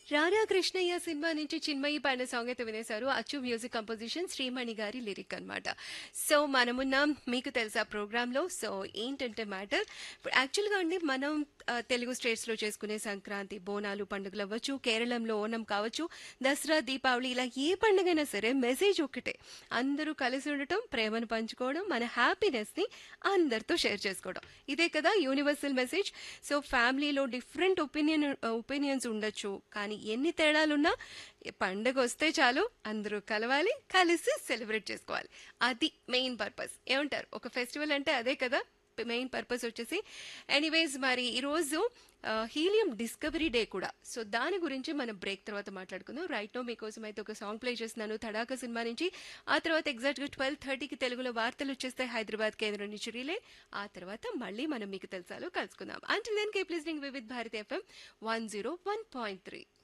రారా కృష్ణయ్య సినిమా నుంచి చిన్మయి పాడిన సాంగ్ అయితే వినేశారు అచ్చు మ్యూజిక్ కంపోజిషన్ శ్రీమణి గారి లిరిక్ అన్నమాట సో మనమున్నాం మీకు తెలుసా ప్రోగ్రామ్ లో సో ఏంటంటే మ్యాటర్ ఇప్పుడు యాక్చువల్గా అండి మనం ఆ, తెలుగు స్టేట్స్ లో చేసుకునే సంక్రాంతి బోనాలు పండుగలు అవ్వచ్చు కేరళంలో ఓనం కావచ్చు దసరా దీపావళి ఇలా ఏ పండుగైనా సరే మెసేజ్ ఒక్కటే అందరూ కలిసి ఉండటం ప్రేమను పంచుకోవడం మన హ్యాపీనెస్ ని అందరితో షేర్ చేసుకోవడం ఇదే కదా యూనివర్సల్ మెసేజ్ సో ఫ్యామిలీలో డిఫరెంట్ ఒపీనియన్ ఒపీనియన్స్ ఉండొచ్చు కానీ ఎన్ని తేడాలున్నా ఈ పండగ వస్తే చాలు అందరూ కలవాలి కలిసి సెలబ్రేట్ చేసుకోవాలి అది మెయిన్ పర్పస్ ఏమంటారు ఒక ఫెస్టివల్ అంటే అదే కదా మెయిన్ పర్పస్ వచ్చేసి ఎనీవేస్ మరి ఈరోజు హీలియం డిస్కవరీ డే కూడా సో దాని గురించి మనం బ్రేక్ తర్వాత మాట్లాడుకుందాం రైట్ నో మీకోసం అయితే ఒక సాంగ్ ప్లే చేస్తున్నాను తడాక సినిమా నుంచి ఆ తర్వాత ఎగ్జాక్ట్గా ట్వెల్వ్ థర్టీకి తెలుగులో వార్తలు వచ్చేస్తాయి హైదరాబాద్ కేంద్రం నుంచి రిలే ఆ తర్వాత మళ్ళీ మనం మీకు తెలుసాలో కలుసుకుందాం అంటే then keep listening with Bharat FM one zero one point three